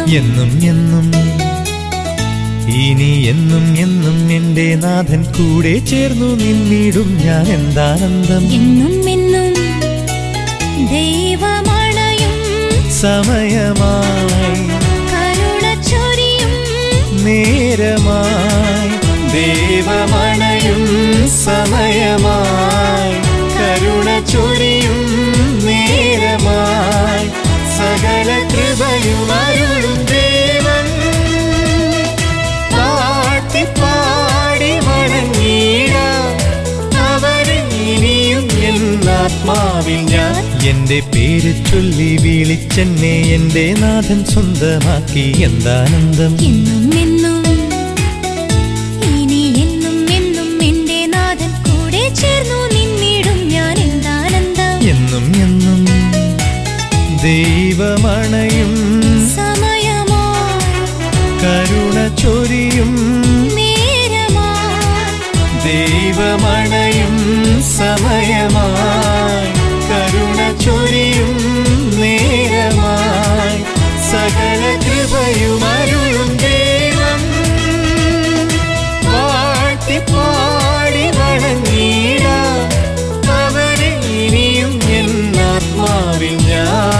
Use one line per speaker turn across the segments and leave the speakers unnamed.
എന്നും എന്നും ഇനി എന്നും എന്നും എന്റെ നാഥൻ കൂടെ ചേർന്നു നിന്നിടും ഞാൻ എന്താനന്ദം
എന്നും എന്നും ദൈവമണയും
സമയമായി
കരുണ ചൊരിയും
നേരമായി ദേവമണയും സമയമായി കരുണ ചൊരിയും നേരമായി സകല കൃപയും അരുളും ദേവൻ പാട്ടി പാടി വണങ്ങിടാം അവരെ ഇനിയും എന്നാത്മാവിൽ ഞാൻ എന്റെ പേര് ചൊല്ലി വിളിച്ചെന്നെ എന്റെ നാഥൻ സ്വന്തമാക്കി എന്താനന്ദം
എന്നും എന്നും ഇനി എന്നും എന്നും എന്റെ നാഥൻ കൂടെ ചേർന്നു നിന്നിടും ഞാൻ എന്താനന്ദം
എന്നും എന്നും ദൈവമണയും
സമയമായി
കരുണ ചൊരിയും
നേരമായി
ദൈവമണയും സമയമായി കരുണ ചൊരിയും നേരമായി സകല കൃപയും അരുളും ദൈവം വാഴ്ത്തി പാടി വണങ്ങിടാം അവരെ ഇനിയും എന്നാത്മാവിൽ ഞാൻ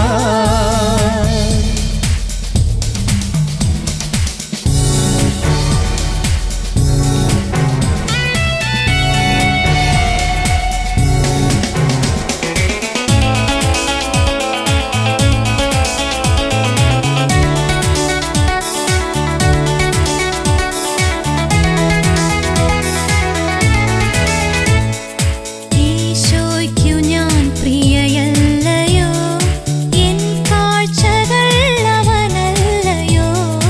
ഈശോയ്ക്കു ഞാൻ പ്രിയയല്ലയോ എൻ കാഴ്ചകൾ അവനല്ലയോ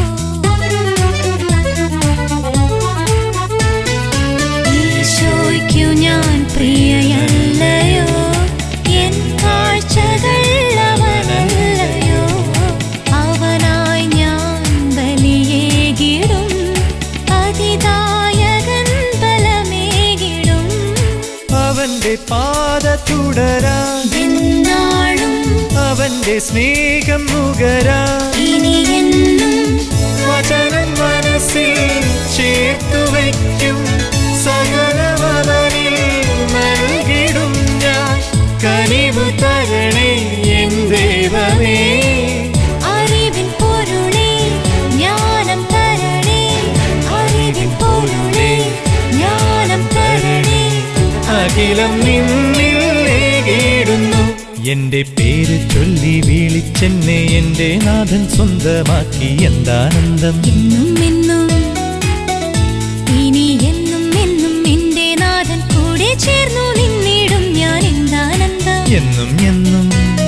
ഈശോയ്ക്കു ഞാൻ പ്രിയയല്ലയോ എൻ കാഴ്ചകൾ അവനല്ലയോ അവനായി ഞാൻ ബലിയേകിടും അതിദായകൻ ബലമേകിടും
അവന്റെ പാത തുടരാൻ
എന്നാളും
അവന്റെ സ്നേഹം നുകരാൻ
ഇനി എന്നും
വചനം മനസ്സിൽ ചേർത്തു വയ്ക്കും സകലവനിൽ നൽകിടും ഞാൻ കനിവ് തരണേ എൻ ദൈവമേ
അറിവിൻ പൊരുളേ ജ്ഞാനം തരണേ അറിവിൻ പൊരുളേ ജ്ഞാനം തരണേ
അഖിലം നിന്നില്ലേകിടുന്നു എന്റെ പേര് ചൊല്ലി വിളിച്ചെന്നെ എന്റെ നാഥൻ സ്വന്തമാക്കി എന്താനന്ദം
എന്നും എന്നും ഇനി എന്നും എന്നും എന്റെ നാഥൻ കൂടെ ചേർന്നു നിന്നിടും ഞാൻ എന്താനന്ദം
എന്നും എന്നും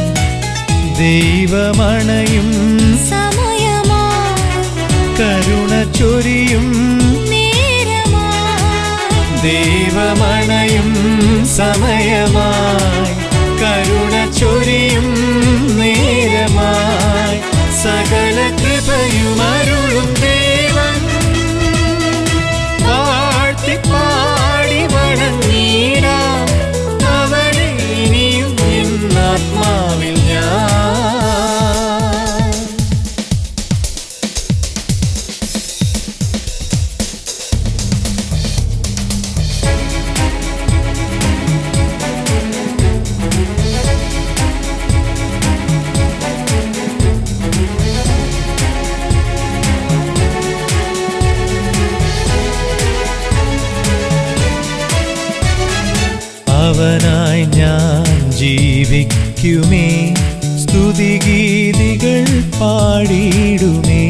ദൈവമണയും
സമയമായി
കരുണ ചൊരിയും
നേരമായി
ദൈവമണയും സമയമായി കരുണ ചൊരിയും നേരമായി സകല കൃപയും അരുളും ദേവൻ വാഴ്ത്തി പാടി വണങ്ങിടാം അവനെ ഇനിയും എന്നാത്മാവിൽ ഞാൻ അവനായി ഞാൻ ജീവിക്കുമേ സ്തുതിഗീതികൾ പാടിയിടുമേ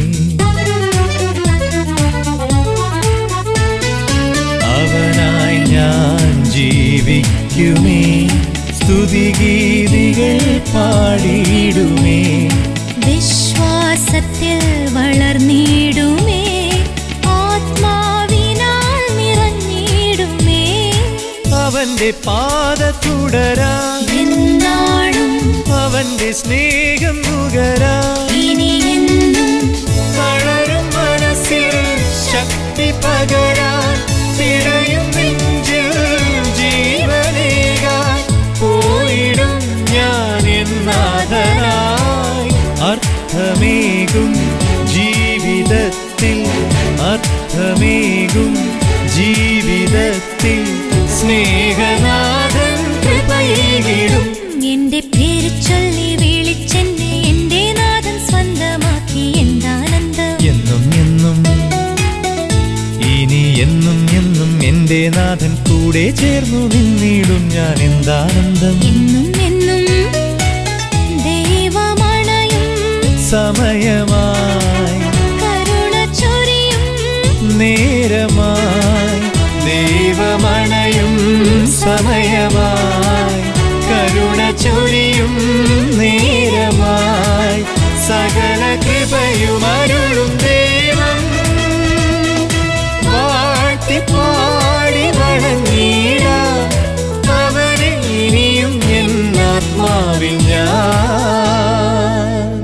അവനായി ഞാൻ ജീവിക്കുമേ സ്തുതിഗീതികൾ പാടിയിടുമേ
വിശ്വാസത്തിൽ വളർന്നിടുമേ ആത്മാവിനാൽ നിറഞ്ഞിടുമേ
അവന്റെ പാത തുടരാൻ
എന്നാളും
അവന്റെ സ്നേഹം നുകരാൻ
ഇനി എന്നും
വളരും മനസ്സിൽ ശക്തി പകരാൻ തിരയും നെഞ്ചിൽ ജീവനേകാൻ പോയിടും ഞാൻ എന്നാഥനായി അർത്ഥമേകും ജീവിതത്തിൽ അർത്ഥമേകും ജീവിതത്തിൽ സ്നേഹനാഥൻ കൃപയേകിടും
എന്റെ പേര് ചൊല്ലി വിളിച്ചെന്നെ എന്റെ നാഥൻ സ്വന്തമാക്കി എന്താനന്ദം
എന്നും എന്നും ഇനി എന്നും എന്നും എന്റെ നാഥൻ കൂടെ ചേർന്നു നിന്നിടും ഞാൻ എന്താനന്ദം
എന്നും എന്നും ദൈവമണയും
സമയമായി
കരുണ ചൊരിയും
നേരമായി ദൈവമണയും സമയമായി കരുണ ചൊരിയും നേരമായി സകല കൃപയും അരുളും ദൈവം വാഴ്ത്തി പാടി വണങ്ങിടാം അവനെ ഇനിയും എന്നാത്മാവിൽ ഞാൻ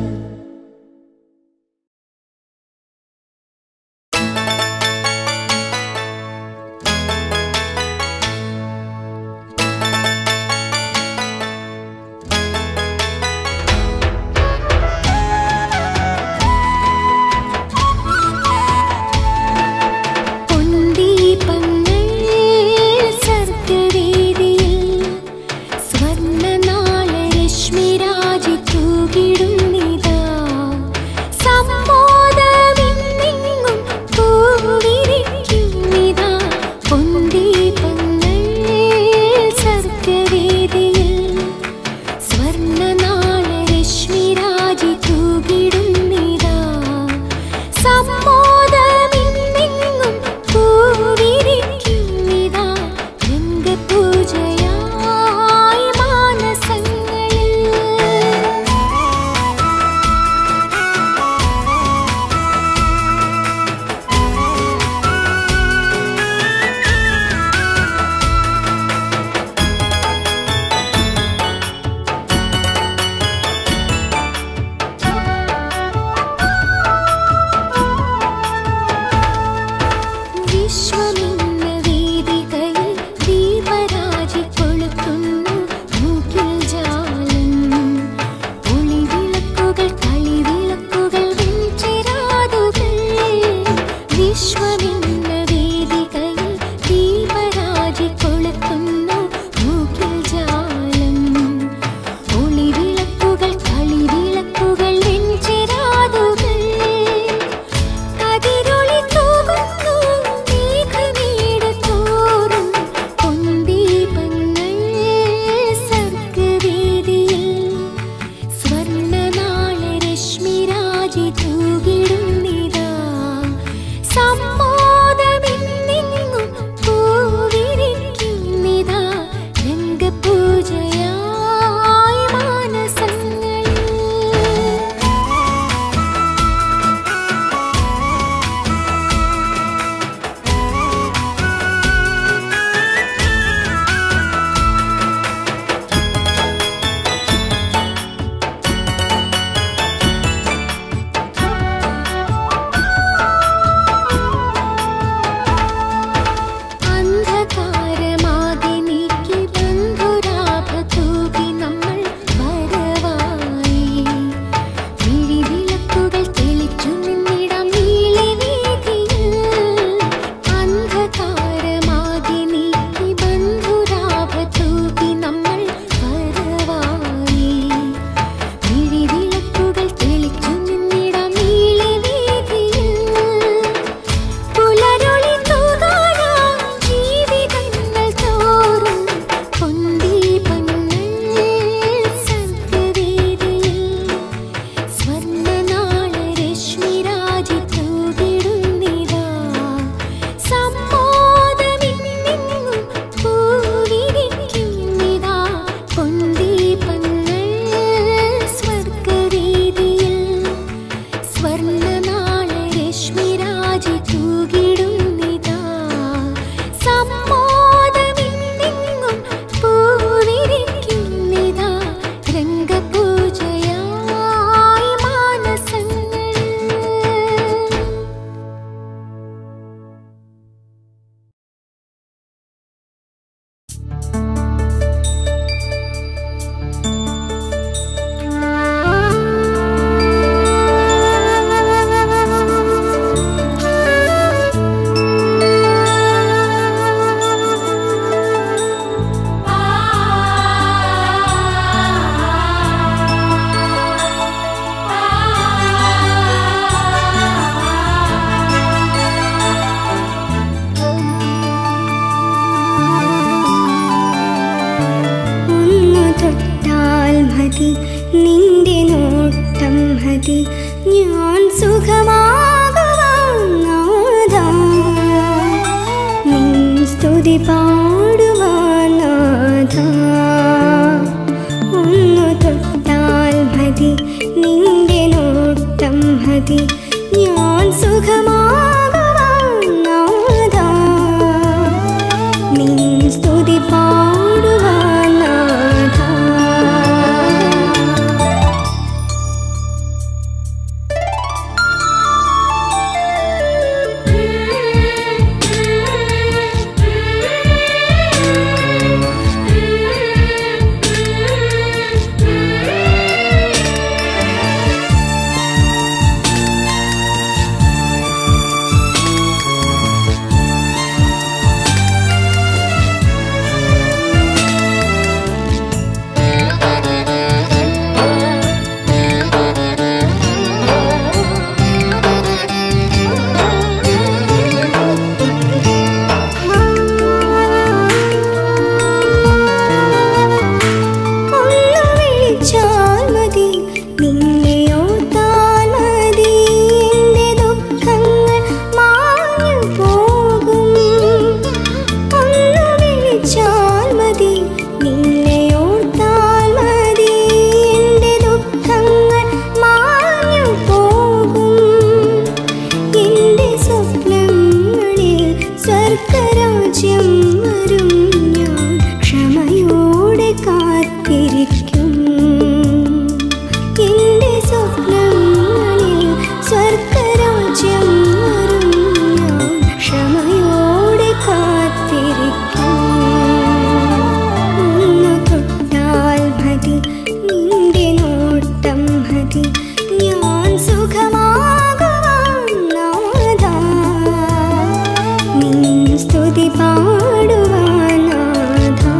പൊന്തീപങ്ങൾ സർഗവേദിയിൽ സ്വർണ്ണനാള രശ്മിരാജി തൂകിടുന്നിതാ സമ്മോദമിന്നെങ്ങും പൂവിരിക്കുന്നിതാ പൊന്തീപങ്ങൾ സർഗവേദിയിൽ സ്വർണ്ണനാള രശ്മിരാജി തൂകിടുന്നിതാ സമ്മോദമിന്നെങ്ങും പൂവിരിക്കുന്നിതാ രംഗപൂജയായി മാനസങ്ങളിൽ വിശ്വമിന്ന വേദികയിൽ ദീപരാജി കൊളുത്തുന്നു മൂക്കിൽ ജാലം ഒളിവിളക്കുകൾ കളിവിളക്കുകൾ വെഞ്ചിരാതുകൾ വിശ്വമിന്ന വേദികയിൽ ദീപരാജി കൊളുത്തുന്നു മൂക്കിൽ ജാലം ഒളിവിളക്കുകൾ കളിവിളക്കുകൾ വെഞ്ചിരാതുകൾ കതിരൊളി തൂകുന്നു മേഘമേട് തോറും പൊന്തീപങ്ങൾ സർഗവേദിയിൽ സ്വർണ്ണനാള രശ്മിരാജി തൂകിടുന്നിതാ സമ്മോദമിന്നെങ്ങും പൂവിരിക്കുന്നിതാ രംഗപൂജയായി മാനസങ്ങളിൽ അന്ധകാരമാകെ നീക്കി ബന്ധുരാഭ തൂകി നമ്മൾ വരവായി വിഴിവിളക്കുകൾ തെളിച്ചു നിന്നിടം നീളി വീതിയിൽ അന്ധകാരമാകെ നീക്കി ബന്ധുരാഭ തൂകി നമ്മൾ വരവായി വിഴിവിളക്കുകൾ തെളിച്ചു നിന്നിടം നീളി വീതിയിൽ പുലരൊളി തൂകാനാം ജീവിതങ്ങൾ തോറും പൊന്തീപങ്ങൾ സർഗവേദിയിൽ സ്വർണ്ണനാള രശ്മിരാജി തൂകിടുന്നിതാ സമ്മോദമിന്നെങ്ങും പൂവിരിക്കുന്നിതാ പൊന്തീപങ്ങൾ സ്വർഗവേദിയിൽ സ്വർണ്ണനാള രശ്മിരാജി തൂകിടുന്നിതാ സമ്മോദമിന്നെങ്ങും പൂവിരിക്കുന്നിതാ രംഗപൂജയായി മാനസങ്ങളിൽ ആ
ഞാൻ സുഖമാകുവാൻ നാഥാ നിൻ സ്തുതി പാടുവാൻ നാഥാ ഒന്നു തൊട്ടാൽ മതി നിന്റെ നോട്ടം മതി ഞാൻ സുഖമാകുവാൻ നാഥാ നിൻ സ്തുതി പാടുവാൻ നാഥാ ഒന്നു വിളിച്ചാൽ മതി നിന്നെ ഓർത്താൽ മതി എൻ്റെ ദുഃഖങ്ങൾ മാഞ്ഞു പോകും ഒന്നു വിളിച്ചാൽ മതി നിന്നെ ഓർത്താൽ മതി എൻ്റെ ദുഃഖങ്ങൾ മാഞ്ഞു പോകും എന്റെ സ്വപ്നങ്ങളിൽ സ്വർഗരാജ്യം വരും ഞാൻ ക്ഷമയോടെ കാത്തിരിക്കും എന്റെ സ്വപ്നങ്ങളിൽ സ്വർഗരാജ്യം വരും ഞാൻ ക്ഷമയോടെ കാത്തിരിക്കും ഒന്നു തൊട്ടാൽ മതി നിന്റെ നോട്ടം മതി ഞാൻ സുഖമാകുവാൻ നാഥാ നിൻ സ്തുതി പാടുവാൻ നാഥാ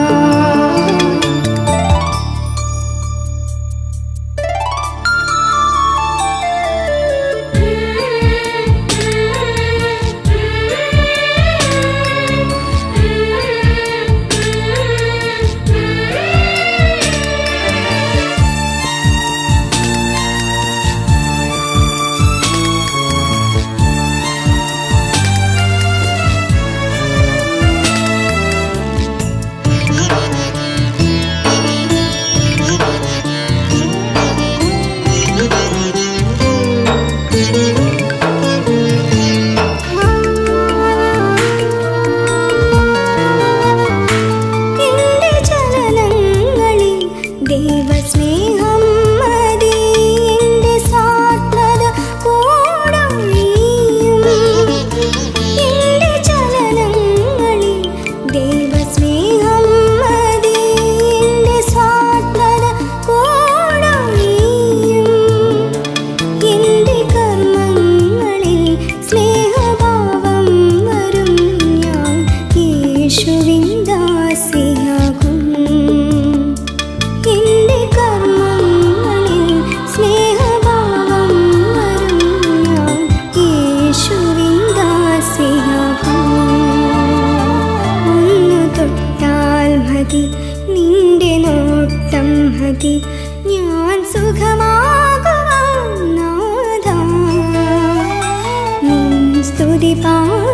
എന്റെ ചലനങ്ങളിൽ ദൈവസ്നേഹം മതി എന്റെ സാത്മത കൂടൊഴിയും എന്റെ ചലനങ്ങളിൽ ദൈവസ്നേഹം മതി എന്റെ സാത്മത കൂടൊഴിയും എന്റെ കർമ്മങ്ങളിൽ സ്നേഹഭാവം വരും ഞാൻ യേശുവിൻ ദാസിയാകും എന്റെ കർമ്മങ്ങളിൽ സ്നേഹഭാവം വരും ഞാൻ യേശുവിൻ ദാസിയാകും ഒന്നു തൊട്ടാൽ മതി നിന്റെ നോട്ടം മതി ഞാൻ സുഖമാകുവാൻ നാഥാ നിൻ സ്തുതി പാ